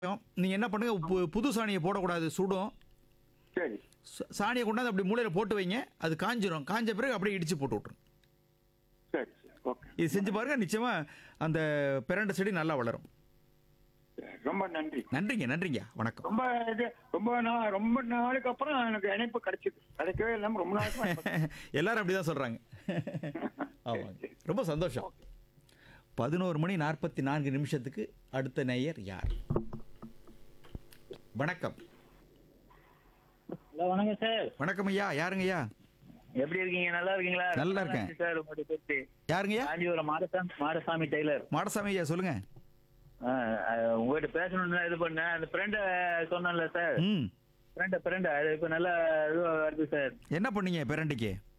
நீங்கள் என்ன பண்ணுங்க பு- புது சாணியை போடக்கூடாது சுடும் சரி ச- சாணியை கொண்டாந்து அப்படி மூலையில் போட்டு வைங்க அது காஞ்சிரும் காஞ்ச பிறகு அப்படியே இடிச்சு போட்டு விட்ருங்க சரி சரி ஓகே இது செஞ்சு பாருங்க நிச்சயமா அந்த பிரண்டை செடி நல்லா வளரும் சரி, ரொம்ப நன்றி நன்றிங்க நன்றிங்க வணக்கம் ரொம்ப இது ரொம்ப நாள் ரொம்ப நாளுக்கு அப்புறம் எனக்கு இணைப்பு கிடைச்சது கிடைக்கவே இல்லாம ரொம்ப நாளுக்கு அப்புறம். எல்லாரும் அப்படிதான் சொல்றாங்க ஆமாங்க ரொம்ப சந்தோஷம் பதினோரு மணி நாற்பத்தி நான்கு நிமிஷத்துக்கு அடுத்த நேயர் யார் வணக்கம் ஹலோ வணக்கம் சார் வணக்கம் ஐயா யாருங்க ஐயா எப்படி இருக்கீங்க நல்லா இருக்கீங்களா நல்லா இருக்கேன். நன்றி சார் உங்களுடைய பேச்சு யாருங்க ஐயா காஞ்சிபுரம் மாடசாமி மாடசாமி டெய்லர் மாடசாமி ஐயா சொல்லுங்க ஆ, ஆ, உங்ககிட்ட பேசணும்னு தான் இது பண்ணேன் அந்த ஃப்ரெண்டை சொன்னேன்ல சார் ம் ஃப்ரெண்டை ஃப்ரெண்டை அது இப்போ நல்லா இதுவாக வருது சார் என்ன பண்ணீங்க பிரண்டைக்கு